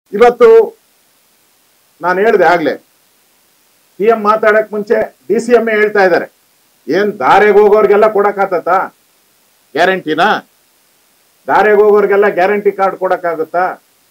ಇವತ್ತು ನಾನು ಹೇಳಿದೆ ಆಗ್ಲೇ ಸಿ ಎಂ ಮಾತಾಡಕ್ ಮುಂಚೆ ಡಿ ಸಿ ಎಂ ಹೇಳ್ತಾ ಇದ್ದಾರೆ ಏನ್ ದಾರೆಗೆ ಹೋಗೋರ್ಗೆಲ್ಲ ಕೊಡಕ್ಕಾಗತ್ತಾ ಗ್ಯಾರಂಟಿನಾ ದಾರೆಗೆ ಹೋಗೋರ್ಗೆಲ್ಲ ಗ್ಯಾರಂಟಿ ಕಾರ್ಡ್ ಕೊಡಕ್ಕಾಗುತ್ತಾ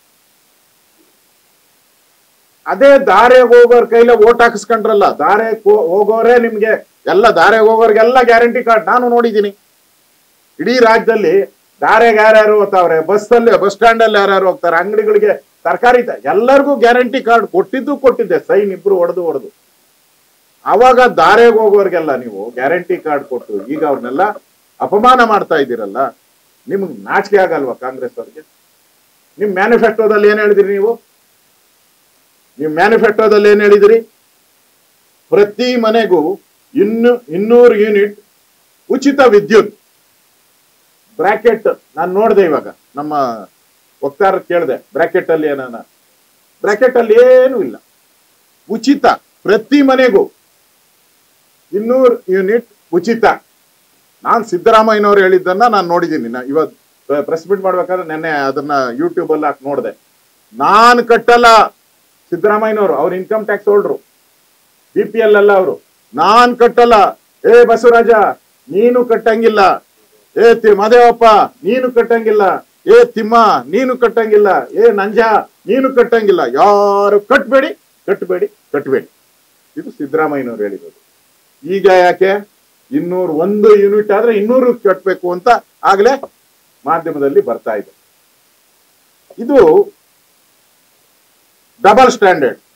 ಅದೇ ದಾರೆಗೆ ಹೋಗೋರ್ ಕೈಲೇ ಓಟ್ ಹಾಕಿಸ್ಕೊಂಡ್ರಲ್ಲ ದಾರೆ ಹೋಗೋರೇ ನಿಮ್ಗೆ ಎಲ್ಲ ದಾರೆಗೆ ಹೋಗೋರ್ಗೆಲ್ಲ ಗ್ಯಾರಂಟಿ ಕಾರ್ಡ್ ನಾನು ನೋಡಿದ್ದೀನಿ ಇಡೀ ರಾಜ್ಯದಲ್ಲಿ ದಾರೆಗೆ ಯಾರ್ಯಾರು ಹೋಗ್ತಾವ್ರೆ ಬಸ್ಸಲ್ಲಿ ಬಸ್ ಸ್ಟ್ಯಾಂಡ್ ಅಲ್ಲಿ ಯಾರ್ಯಾರು ಹೋಗ್ತಾರೆ ಅಂಗಡಿಗಳಿಗೆ ತರಕಾರಿ ಎಲ್ಲರಿಗೂ ಗ್ಯಾರಂಟಿ ಕಾರ್ಡ್ ಕೊಟ್ಟಿದ್ದು ಕೊಟ್ಟಿದ್ದೆ ಸೈನ್ ಇಬ್ರು ಹೊಡೆದು ಹೊಡೆದು ಅವಾಗ ದಾರೆಗೆ ಹೋಗೋರ್ಗೆಲ್ಲ ನೀವು ಗ್ಯಾರಂಟಿ ಕಾರ್ಡ್ ಕೊಟ್ಟು ಈಗ ಅವ್ರನ್ನೆಲ್ಲ ಅಪಮಾನ ಮಾಡ್ತಾ ಇದ್ದೀರಲ್ಲ ನಿಮ್ಗೆ ನಾಚಿಕೆ ಆಗಲ್ವಾ ಕಾಂಗ್ರೆಸ್ ಅವ್ರಿಗೆ ನಿಮ್ ಮ್ಯಾನಿಫೆಸ್ಟೋದಲ್ಲಿ ಏನ್ ಹೇಳಿದ್ರಿ ನೀವು ನಿಮ್ ಮ್ಯಾನಿಫೆಸ್ಟೋದಲ್ಲಿ ಏನ್ ಹೇಳಿದಿರಿ ಪ್ರತಿ ಮನೆಗೂ ಇನ್ನು ಇನ್ನೂರು ಯೂನಿಟ್ ಉಚಿತ ವಿದ್ಯುತ್ ಬ್ರಾಕೆಟ್ ನಾನು ನೋಡಿದೆ ಇವಾಗ ನಮ್ಮ ವಕ್ತಾರ ಕೇಳಿದೆ ಬ್ರಾಕೆಟ್ ಅಲ್ಲಿ ಏನಾನ ಬ್ರಾಕೆಟ್ ಅಲ್ಲಿ ಏನೂ ಇಲ್ಲ ಉಚಿತ ಪ್ರತಿ ಮನೆಗೂ ಇನ್ನೂರು ಯೂನಿಟ್ ಉಚಿತ ನಾನ್ ಸಿದ್ದರಾಮಯ್ಯನವ್ರು ಹೇಳಿದ್ದನ್ನ ನಾನು ನೋಡಿದ್ದೀನಿ ನಾ ಇವತ್ತು ಪ್ರೆಸ್ ಮೀಟ್ ಮಾಡ್ಬೇಕಾದ್ರೆ ನೆನ್ನೆ ಅದನ್ನ ಯೂಟ್ಯೂಬ್ ಅಲ್ಲಿ ಹಾಕಿ ನೋಡಿದೆ ನಾನ್ ಕಟ್ಟಲ್ಲ ಸಿದ್ದರಾಮಯ್ಯನವರು ಅವ್ರ income tax holder B P L ಅಲ್ಲ ಅವರು ನಾನ್ ಕಟ್ಟಲ್ಲ ಏ ಬಸವರಾಜ ನೀನು ಕಟ್ಟಂಗಿಲ್ಲ ಏ ತಿ ಮದೇವಪ್ಪ ನೀನು ಕಟ್ಟಂಗಿಲ್ಲ ಏ ತಿಮ್ಮ ನೀನು ಕಟ್ಟಂಗಿಲ್ಲ ಏ ನಂಜ ನೀನು ಕಟ್ಟಂಗಿಲ್ಲ ಯಾರು ಕಟ್ಬೇಡಿ ಕಟ್ಬೇಡಿ ಕಟ್ಬೇಡಿ ಇದು ಸಿದ್ದರಾಮಯ್ಯನವ್ರು ಹೇಳಿರೋದು ಈಗ ಯಾಕೆ ಇನ್ನೂರು ಒಂದು ಯೂನಿಟ್ ಆದ್ರೆ ಇನ್ನೂರು ಕಟ್ಟಬೇಕು ಅಂತ ಆಗ್ಲೇ ಮಾಧ್ಯಮದಲ್ಲಿ ಬರ್ತಾ ಇದೆ ಇದು ಡಬಲ್ ಸ್ಟ್ಯಾಂಡರ್ಡ್